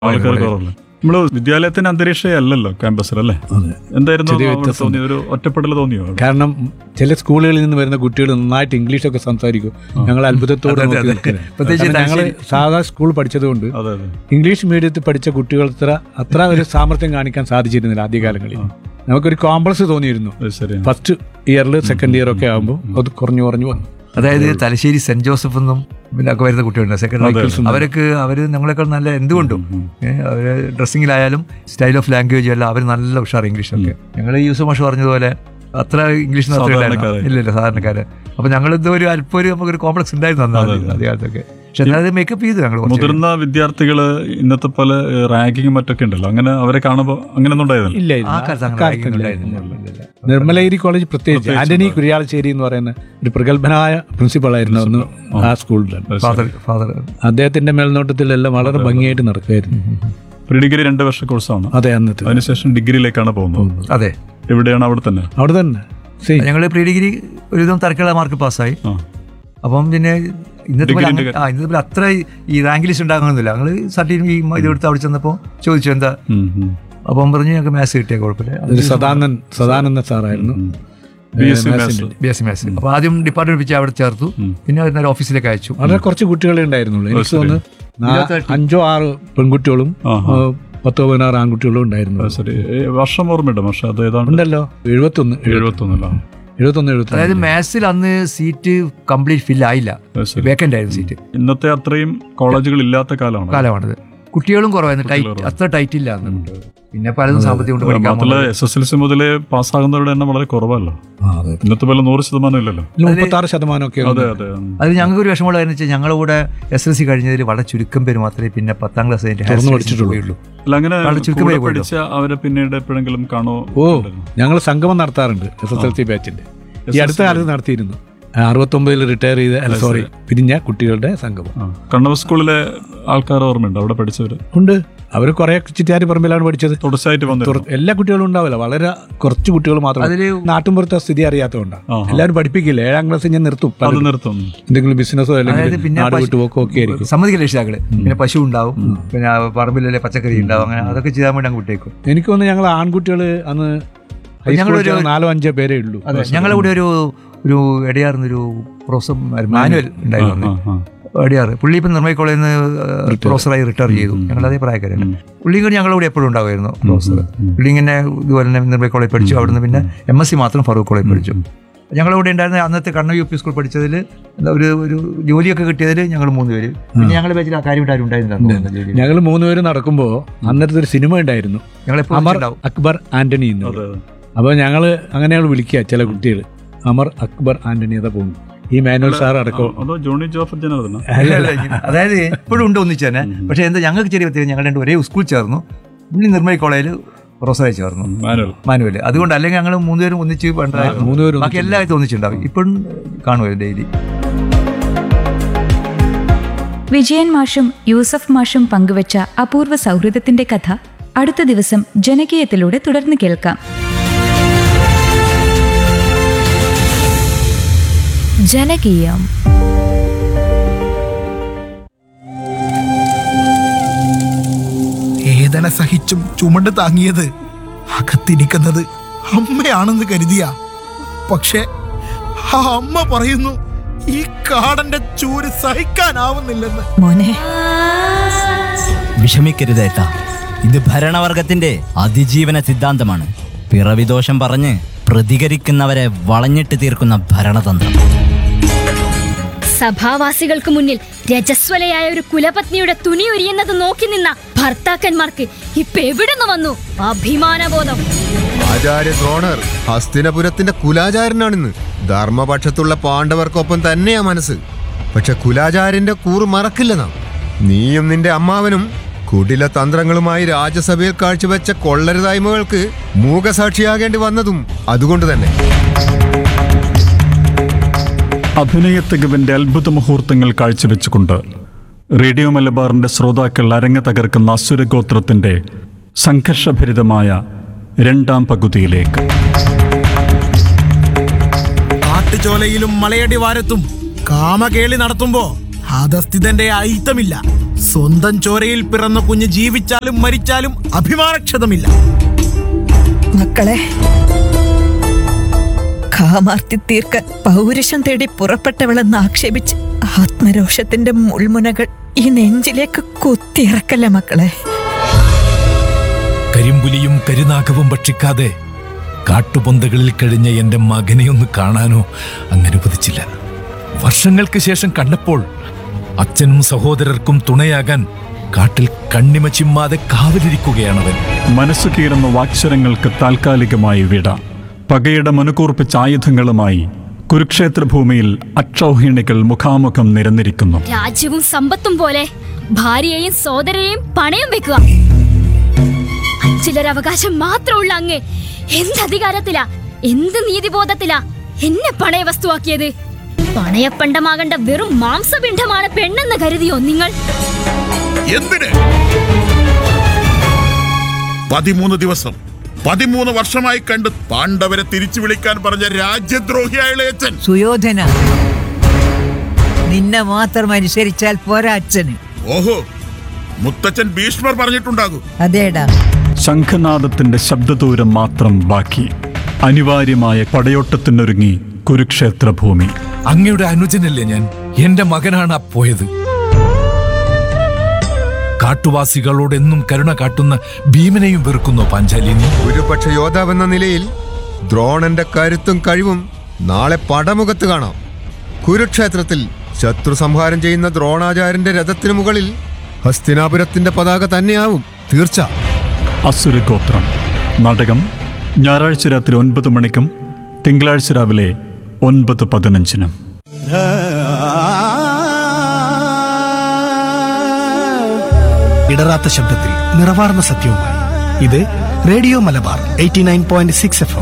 ആൾക്കാർ കുറവല്ലേ നമ്മള് വിദ്യാലയത്തിന്റെ അന്തരീക്ഷേ അല്ലല്ലോ ക്യാമ്പസിൽ അല്ലേ അതെ എന്തായിരുന്നു ചെറിയ അവിടെ വ്യത്യാസം. തോന്നിയ ഒരു ഒറ്റപ്പെടൽ തോന്നിയോ അവിടെ? കാരണം ചില സ്കൂളുകളിൽ നിന്ന് വരുന്ന കുട്ടികൾ നന്നായിട്ട് ഇംഗ്ലീഷൊക്കെ സംസാരിക്കും ഞങ്ങൾ അത്ഭുതത്തോടെ നോക്കി നിൽക്കുന്നത്. പ്രത്യേകിച്ച് കാരണം ഞങ്ങൾ തലശ്ശേരി- സാധാ സ്കൂൾ പഠിച്ചതുകൊണ്ട് അതെ അതെ ഇംഗ്ലീഷ് മീഡിയത്തിൽ പഠിച്ച കുട്ടികൾ അത്ര അത്ര ഒരു സാമർത്ഥ്യം കാണിക്കാൻ സാധിച്ചിരുന്നില്ല ആദ്യകാലങ്ങളിൽ നമുക്കൊരു കോംപ്ലക്സ് തോന്നിയിരുന്നു അത് ശരിയാണ് ഫസ്റ്റ് ഇയറിൽ സെക്കൻഡ് ഇയർ ഒക്കെ ആകുമ്പോൾ അത് കുറഞ്ഞു കുറഞ്ഞു വന്നു അതായത് തലശ്ശേരി സെന്റ് ജോസഫ് എന്നും പിന്നെ ഒക്കെ വരുന്ന കുട്ടികളുണ്ട് സെക്കൻഡ് അവർക്ക് അവര് ഞങ്ങളെക്കാൾ നല്ല എന്തുകൊണ്ടും ഏ, അവര് ഡ്രസ്സിങ്ങിലായാലും സ്റ്റൈൽ ഓഫ് ലാംഗ്വേജ് എല്ലാം അവർ നല്ല ഉഷാർ ഇംഗ്ലീഷൊക്കെ ഞങ്ങൾ യൂസഫ് മാഷ് പറഞ്ഞതുപോലെ അത്ര ഇംഗ്ലീഷ് ഒന്നും അത്ര ഇല്ലായിരുന്നു. സാധാരണക്കാര്. ഇല്ല ഇല്ല സാധാരണക്കാര് അപ്പൊ ഞങ്ങൾ എന്തോ ഒരു അല്പം ഒരു നമുക്കൊരു കോംപ്ലക്സ് ഉണ്ടായിരുന്നു അന്ന് ആദ്യ- ആദ്യകാലത്തൊക്കെ പക്ഷെ എന്നാൽ അത് മേക്കപ്പ് ചെയ്തു ഞങ്ങൾ മുതിർന്ന വിദ്യാർത്ഥികള് ഇന്നത്തെ പോലെ റാങ്കിങ്ങും മറ്റൊക്കെ ഉണ്ടല്ലോ അങ്ങനെ അവരെ കാണുമ്പോൾ അങ്ങനെ ഒന്നും ഉണ്ടായതല്ല ഇല്ല ആ ഇല്ല കാലത്ത് അങ്ങനെ അക്കാലത്ത് ragging ഇല്ലായിരുന്നു. ഉണ്ടായിരുന്നില്ല. നിർമ്മലഗിരി കോളേജ് പ്രത്യേകിച്ച് ആന്റണി കുര്യാളശ്ശേരി എന്ന് പറയുന്ന ഒരു പ്രഗത്ഭനായ പ്രിൻസിപ്പൾ ആയിരുന്നു അന്ന് ആ സ്കൂളിൽ ഫാദർ ഫാദർ അദ്ദേഹത്തിന്റെ മേൽനോട്ടത്തിലെല്ലാം വളരെ ഭംഗിയായിട്ട് നടക്കുമായിരുന്നു പ്രീ ഡിഗ്രി രണ്ട് വർഷ കോഴ്സാണ് അതെ അന്നത്തെ അതിനുശേഷം ഡിഗ്രിയിലേക്കാണ് പോകുന്നത് അതെ എവിടെയാണ് അവിടെ തന്നെ അവിടെ തന്നെ സി ഞങ്ങൾ പ്രീ ഡിഗ്രി ഒരുവിധം തരക്കുള്ള മാർക്ക് പാസ്സായി ആ അപ്പം പിന്നെ ഇന്നത്തെ പോലെ ഡിഗ്രിന്റെ അങ്ങ- ആ ഇന്നത്തെ പോലെ അത്ര ഈ റാങ്ക് ലിസ്റ്റ് ഉണ്ടാകുന്നില്ല ഞങ്ങൾ സർട്ടിഫിക്കറ്റ് ഈ ഇത് എടുത്ത് അവിടെ ചെന്നപ്പോൾ ചോദിച്ചു എന്താ ഉം, ഉം. അപ്പം പറഞ്ഞു ഞങ്ങൾക്ക് മാത്സ് കിട്ടിയ കുഴപ്പമില്ല ഒരു സദാനന്ദൻ സദാനന്ദ സാറായിരുന്നു B S C maths B S C maths അപ്പോൾ ആദ്യം ഡിപ്പാർട്ട്മെന്റ് വെച്ച് അവിടെ ചേർത്തു പിന്നെ അവർ നേരെ ഓഫീസിലേക്ക് അയച്ചു വളരെ കുറച്ച് കുട്ടികളെ ഉണ്ടായിരുന്നുള്ളൂ എനിക്ക് തോന്നുന്നു നാ- ഇരുപത്തെട്ട്. അഞ്ചോ ആറ് പെൺകുട്ടികളും ആഹാ. ഏഹ്, പത്തോ പതിനാറ് ആൺകുട്ടികളും ഉണ്ടായിരുന്നു അത് ശരി ഏ, വർഷം ഓർമ്മയുണ്ട് പക്ഷെ അത് ഏതാണ്ട് ഉണ്ടല്ലോ എഴുപത്തൊന്ന് എഴുപത്തൊന്നല്ല എഴുപത്തൊന്ന് എഴുപത്തൊന്ന് അതായത് മാത്സിൽ അന്ന് സീറ്റ് കംപ്ലീറ്റ് ഫിൽ ആയില്ല അത് ശരി വേക്കൻ്റ് ആയിരുന്നു സീറ്റ് ഇന്നത്തെ അത്രയും കോളേജുകൾ ഇല്ലാത്ത കാലമാണ് കാലമാണിത് കുട്ടികളും കുറവായിരുന്നു ടൈറ്റ് അത്ര ടൈറ്റ് ഇല്ല അന്ന് പിന്നെ പലതും സാമ്പത്തികം കൊണ്ട് പഠിക്കാൻ മാത്രമല്ല എസ് എസ് എൽ സി മുതലേ പാസ്സാകുന്നവരുടെ എണ്ണം വളരെ കുറവല്ലോ ഇന്നത്തെ പോലെ നൂറ് ശതമാനം ഇല്ലല്ലോ മുപ്പത്തി ആറ് ശതമാനമൊക്കെ അതെ അതെ ഉം. അത് ഞങ്ങൾക്ക് ഒരു വിഷമമുള്ളതെന്ന് വെച്ചാൽ ഞങ്ങളുടെ കൂടെ എസ് എൽ സി കഴിഞ്ഞതിൽ വളരെ ചുരുക്കം പേര് മാത്രമേ പിന്നെ പത്താം ക്ലാസ് കഴിഞ്ഞിട്ട് ഹയർ തുറന്ന് സ്റ്റഡീസിന് പഠിച്ചിട്ടുള്ളൂ. പോയുള്ളൂ അല്ല അങ്ങനെ വളരെ ചുരുക്കം കൂടെ പേരെ പോയുള്ളൂ. പഠിച്ച അവരെ പിന്നീട് എപ്പോഴെങ്കിലും കാണോ ഓ ഞങ്ങൾ സംഗമം നടത്താറുണ്ട് എസ് എസ് എൽ സി ബാച്ചിന്റെ ഈ അടുത്ത കാലത്ത് നടത്തിയിരുന്നു അറുപത്തൊമ്പതിൽ റിട്ടയർ ചെയ്ത അല്ല സോറി പിരിഞ്ഞ കുട്ടികളുടെ സംഗമം ആ. കണ്ണവ സ്കൂളിലെ ആൾക്കാർ ഓർമ്മയുണ്ട് അവിടെ പഠിച്ചവര് ഉണ്ട് അവർ കുറെ ചിറ്റാരി പറമ്പിലാണ് പഠിച്ചത് തുടർച്ചയായിട്ട് വന്നിരുന്നു തുറ- എല്ലാ കുട്ടികളും ഉണ്ടാവില്ല വളരെ കുറച്ച് കുട്ടികൾ മാത്രം അതില് നാട്ടിൻപുറത്തെ സ്ഥിതി അറിയാത്തതുകൊണ്ടാണ് ആഹാ. എല്ലാവരും പഠിപ്പിക്കില്ല ഏഴാം ക്ലാസ് ഞാൻ നിർത്തും അത് പലരും. നിർത്തും എന്തെങ്കിലും ബിസിനസ്സോ അതായത് അല്ലെങ്കിൽ പിന്നെ നാട് പശു- വിട്ടു പോക്കോ ഒക്കെ ആയിരിക്കും സമ്മതിക്കില്ല രക്ഷിതാക്കള് പിന്നെ പശു ഉണ്ടാവും പിന്നെ ആ പറമ്പിലല്ലേ പച്ചക്കറി ഉണ്ടാവും അങ്ങനെ അതൊക്കെ ചെയ്യാൻ വേണ്ടി അങ്ങ് വിട്ടേക്കും എനിക്ക് തോന്നുന്നു ഞങ്ങൾ ആൺകുട്ടികൾ അന്ന് ഹൈസ്കൂളിൽ ഞങ്ങളൊരു- ചേർന്ന നാലോ അഞ്ചോ പേരേ ഉള്ളൂ അതെ ഞങ്ങളുടെ കൂടെ ഒരു ഒരു എടിയാർന്നൊരു പ്രൊഫസർ മാനുവൽ ഉണ്ടായിരുന്നു ആ, ആ. എടിയാറ് പുള്ളി ഇപ്പം നിർമ്മൽ കോളേജിൽ നിന്ന് പ്രൊഫസറായി റിട്ടയർ ചെയ്തു ഞങ്ങൾ അതേ പ്രായക്കാരാണ് പുള്ളിയും കൂടി ഞങ്ങളുടെ കൂടെ എപ്പോഴും ഉണ്ടാവുമായിരുന്നു പ്രൊഫസർ പുള്ളി ഇങ്ങനെ ഇതുപോലെ തന്നെ നിർമ്മൽ കോളേജ് പഠിച്ചു അവിടുന്ന് പിന്നെ എം എസ് സി മാത്രം ഫറൂഖ് കോളേജ് പഠിച്ചു ഞങ്ങളുടെ കൂടെ ഉണ്ടായിരുന്ന അന്നത്തെ കണ്ണൂർ യു പി സ്കൂൾ പഠിച്ചതിൽ ഒരു ഒരു ജോലിയൊക്കെ കിട്ടിയതിൽ ഞങ്ങൾ മൂന്ന് പേര് പിന്നെ ഞങ്ങളുടെ ബാച്ചിൽ ആ കാര്യം ആരും ഉണ്ടായിരുന്നില്ല ജോലി ഞങ്ങൾ മൂന്നുപേരും നടക്കുമ്പോൾ അന്നത്തെ ഒരു സിനിമ ഉണ്ടായിരുന്നു ഞങ്ങൾ എപ്പോഴും അമർ ഉണ്ടാവും അക്ബർ ആന്റണി എന്ന് അതെ അതെ. അപ്പോൾ ഞങ്ങൾ അങ്ങനെയാണ് വിളിക്കുക ചില കുട്ടികൾ അമർ അക്ബർ ആന്റണി അതാ പോകുന്നു ഈ മാനുവൽ സാർ അടക്കം അതോ ജോണി ജോസഫ് ജനാർദ്ദന അല്ല, അല്ല, ഇങ്ങനെ. അതായത് എപ്പോഴും ഉണ്ട് ഒന്നിച്ച് തന്നെ പക്ഷേ എന്താ ഞങ്ങൾക്ക് ചെറിയ വ്യത്യാസം ഞങ്ങൾ രണ്ട് ഒരേ സ്കൂൾ ചേർന്നു പുള്ളി നിർമ്മൽ കോളേജിൽ പ്രൊഫസറായി ചേർന്നു മാനുവൽ മാനുവൽ അതുകൊണ്ട് അല്ലെങ്കിൽ ഞങ്ങൾ മൂന്നുപേരും ഒന്നിച്ച് പണ്ടായിരുന്നു മൂന്നുപേരും ബാക്കി എല്ലാവരും ഒന്നിച്ചുണ്ടാവും ഇപ്പോഴും കാണുമല്ലോ ഡെയിലി വിജയൻ മാഷും യൂസഫ് മാഷും പങ്കുവച്ച അപൂർവ സൗഹൃദത്തിന്റെ കഥ അടുത്ത ദിവസം ജനകീയത്തിലൂടെ തുടർന്ന് കേൾക്കാം ജനകീയം വേദന സഹിച്ചും ചുമണ്ട് താങ്ങിയത് അകത്തിരിക്കുന്നത് അമ്മയാണെന്ന് കരുതിയ പക്ഷെ ആ അമ്മ പറയുന്നു ഈ കാടന്റെ ചൂര് സഹിക്കാനാവുന്നില്ലെന്ന് മോനെ വിഷമിക്കരുതേട്ട ഇത് ഭരണവർഗത്തിന്റെ അതിജീവന സിദ്ധാന്തമാണ് പിറവിദോഷം പറഞ്ഞ് പ്രതികരിക്കുന്നവരെ വളഞ്ഞിട്ട് തീർക്കുന്ന ഭരണതന്ത്രം സഭാവാസികൾക്ക് മുന്നിൽ രജസ്വലയായ ഒരു കുലപത്നിയുടെ തുണി ഉരിയുന്നത് നോക്കി നിന്ന ഭർത്താക്കന്മാർക്ക് ഇപ്പൊ എവിടുന്ന് വന്നു അഭിമാനബോധം ആചാര്യ ദ്രോണർ ഹസ്തിനപുരത്തിന്റെ കുലാചാരനാണിന്ന് ധർമ്മപക്ഷത്തുള്ള പാണ്ഡവർക്കൊപ്പം തന്നെയാ മനസ്സ് പക്ഷെ കുലാചാര്യന്റെ കൂറ് മറക്കില്ല നാം നീയും നിന്റെ അമ്മാവനും കുടില തന്ത്രങ്ങളുമായി രാജ്യസഭയിൽ കാഴ്ചവെച്ച കൊള്ളരുതായ്മകൾക്ക് മൂകസാക്ഷിയാകേണ്ടി വന്നതും അതുകൊണ്ട് തന്നെ അഭിനയത്തികവിന്റെ അത്ഭുത മുഹൂർത്തങ്ങൾ കാഴ്ചവെച്ചുകൊണ്ട് റേഡിയോ മലബാറിന്റെ ശ്രോതാക്കൾ അരങ്ങ് തകർക്കുന്ന അസുരഗോത്രത്തിന്റെ സംഘർഷഭരിതമായ രണ്ടാം പകുതിയിലേക്ക് കാട്ടുചോലയിലും മലയടി വാരത്തും കാമകേളി നടത്തുമ്പോ ഹതസ്ഥിതന്റെ അയിത്തമില്ല സ്വന്തം ചോരയിൽ പിറന്ന കുഞ്ഞ് ജീവിച്ചാലും മരിച്ചാലും അഭിമാനക്ഷതമില്ല മക്കളെ കാമാർത്തി തീർക്കാൻ പൗരുഷം തേടി പുറപ്പെട്ടവളെന്ന് ആക്ഷേപിച്ച് ആത്മരോഷത്തിന്റെ മുൾമുനകൾ ഈ നെഞ്ചിലേക്ക് കുത്തിയിറക്കല്ലേ മക്കളെ കരിമ്പുലിയും കരുനാഗവും ഭക്ഷിക്കാതെ കാട്ടുപൊന്തകളിൽ കഴിഞ്ഞ എന്റെ മകനെ ഒന്ന് കാണാനോ അങ്ങനുവദിച്ചില്ല വർഷങ്ങൾക്ക് ശേഷം കണ്ടപ്പോൾ അച്ഛനും സഹോദരർക്കും തുണയാകാൻ കാട്ടിൽ കണ്ണിമ ചിമ്മാതെ കാവലിരിക്കുകയാണവൻ മനസ്സു കീറുന്ന വാക്ചരങ്ങൾക്ക് താൽക്കാലികമായി വിട പകയുടെ മനുകൂർപ്പിച്ച ആയുധങ്ങളുമായി കുരുക്ഷേത്ര ഭൂമിയിൽ അക്ഷൗഹിണികൾ മുഖാമുഖം നിരന്നിരിക്കുന്നു രാജ്യവും സമ്പത്തും പോലെ ഭാര്യയെയും സോദരയെയും പണയം വെക്കുക ചിലരവകാശം മാത്രമുള്ള അങ്ങ് എന്ത് അധികാരത്തിലാ എന്ത് നീതിബോധത്തിലാ എന്നെ പണയ വസ്തുവാക്കിയത് പണയപ്പണ്ടമാകേണ്ട വെറും മാംസപിണ്ഡമാണ് പെണ്ണെന്ന് കരുതിയോ നിങ്ങൾ എന്തിന് പതിമൂന്ന് ദിവസം പതിമൂന്ന് വർഷമായി കണ്ട് പാണ്ഡവരെ തിരിച്ചു വിളിക്കാൻ പറഞ്ഞ രാജ്യദ്രോഹിയായ ഇളയച്ചൻ സുയോധന നിന്നെ മാത്രം അനുസരിച്ചാൽ പോരാ അച്ഛന് ഓഹോ മുത്തച്ഛൻ ഭീഷ്മർ പറഞ്ഞിട്ടുണ്ടാകും അതേടാ ശംഖനാദത്തിന്റെ ശബ്ദദൂരം മാത്രം ബാക്കി അനിവാര്യമായ പടയോട്ടത്തിനൊരുങ്ങി കുരുക്ഷേത്ര ഭൂമി അങ്ങയുടെ അനുജനല്ലേ ഞാൻ എന്റെ മകനാണ് ആ പോയത് കാട്ടുവാസികളോട് എന്നും കരുണ കാട്ടുന്ന ഭീമനെയും വെറുക്കുന്നോ പാഞ്ചാലി നീ ഒരുപക്ഷ യോദ്ധാവെന്ന നിലയിൽ ദ്രോണന്റെ കരുത്തും കഴിവും നാളെ പടമുഖത്ത് കാണാം കുരുക്ഷേത്രത്തിൽ ശത്രു സംഹാരം ചെയ്യുന്ന ദ്രോണാചാര്യന്റെ രഥത്തിനു മുകളിൽ ഹസ്തിനാപുരത്തിന്റെ പതാക തന്നെയാവും തീർച്ച അസുരഗോത്രം നാടകം ഞായറാഴ്ച രാത്രി ഒൻപത് മണിക്കും തിങ്കളാഴ്ച രാവിലെ ഒൻപത് പതിനഞ്ചിനും ഇടറാത്ത ശബ്ദത്തിൽ നിറവാർന്ന സത്യവുമായി ഇത് radio Malabar eighty nine point six F M